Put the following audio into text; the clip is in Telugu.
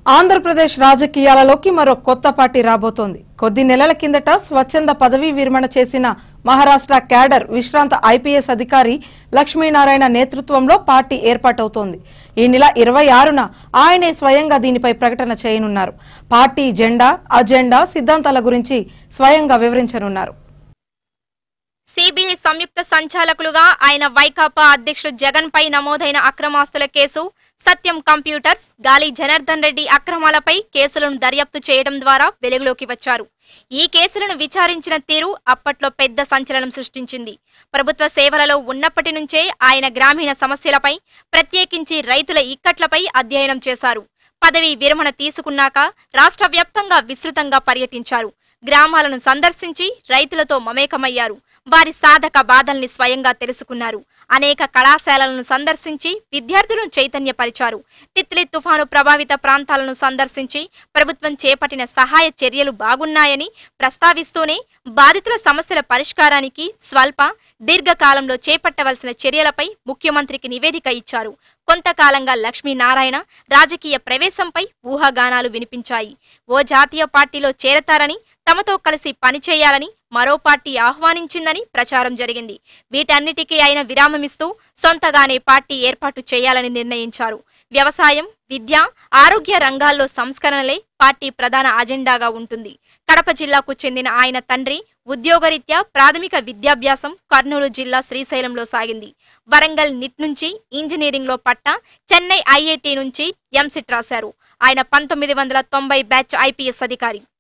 ఆంధ్రప్రదేశ్ రాజకీయాలలోకి మరో కొత్త పార్టీ రాబోతోంది కొద్ది నెలల కిందట స్వచ్ఛంద పదవీ విరమణ చేసిన మహారాష్ట్ర క్యాడర్ విశ్రాంత ఐపీఎస్ అధికారి లక్ష్మీనారాయణ నేతృత్వంలో పార్టీ ఏర్పాటవుతోంది ఈ నెల ఇరవై ఆరున ఆయనే స్వయంగా దీనిపై ప్రకటన చేయనున్నారు పార్టీ జెండా అజెండా సిద్ధాంతాల గురించి స్వయంగా వివరించనున్నారు సిబిఐ సంయుక్త సంచాలకులుగా ఆయన వైకాపా అధ్యక్షుడు జగన్ పై నమోదైన అక్రమాస్తుల కేసు సత్యం కంప్యూటర్స్ గాలి జనార్దన్ రెడ్డి అక్రమాలపై కేసులను దర్యాప్తు చేయడం ద్వారా వెలుగులోకి వచ్చారు ఈ కేసులను విచారించిన తీరు అప్పట్లో పెద్ద సంచలనం సృష్టించింది ప్రభుత్వ సేవలలో ఉన్నప్పటి నుంచే ఆయన గ్రామీణ సమస్యలపై ప్రత్యేకించి రైతుల ఇక్కట్లపై అధ్యయనం చేశారు పదవి విరమణ తీసుకున్నాక రాష్ట్ర వ్యాప్తంగా విస్తృతంగా పర్యటించారు గ్రామాలను సందర్శించి రైతులతో మమేకమయ్యారు వారి సాధక బాధల్ని స్వయంగా తెలుసుకున్నారు అనేక కళాశాలలను సందర్శించి విద్యార్థులను చైతన్యపరిచారు తిత్లీ తుఫాను ప్రభావిత ప్రాంతాలను సందర్శించి ప్రభుత్వం చేపట్టిన సహాయ చర్యలు బాగున్నాయని ప్రస్తావిస్తూనే బాధితుల సమస్యల పరిష్కారానికి స్వల్ప దీర్ఘకాలంలో చేపట్టవలసిన చర్యలపై ముఖ్యమంత్రికి నివేదిక ఇచ్చారు కొంతకాలంగా లక్ష్మీనారాయణ రాజకీయ ప్రవేశంపై ఊహాగానాలు వినిపించాయి ఓ జాతీయ పార్టీలో చేరతారని తమతో కలిసి పనిచేయాలని మరో పార్టీ ఆహ్వానించిందని ప్రచారం జరిగింది వీటన్నిటికీ ఆయన విరామమిస్తూ సొంతగానే పార్టీ ఏర్పాటు చేయాలని నిర్ణయించారు వ్యవసాయం విద్య ఆరోగ్య రంగాల్లో సంస్కరణలే పార్టీ ప్రధాన అజెండాగా ఉంటుంది కడప జిల్లాకు చెందిన ఆయన తండ్రి ఉద్యోగరీత్యా ప్రాథమిక విద్యాభ్యాసం కర్నూలు జిల్లా శ్రీశైలంలో సాగింది వరంగల్ నిట్ నుంచి ఇంజనీరింగ్ లో పట్టా చెన్నై ఐఐటి నుంచి ఎంసెట్ రాశారు ఆయన పంతొమ్మిది వందల తొంభై బ్యాచ్ ఐపీఎస్ అధికారి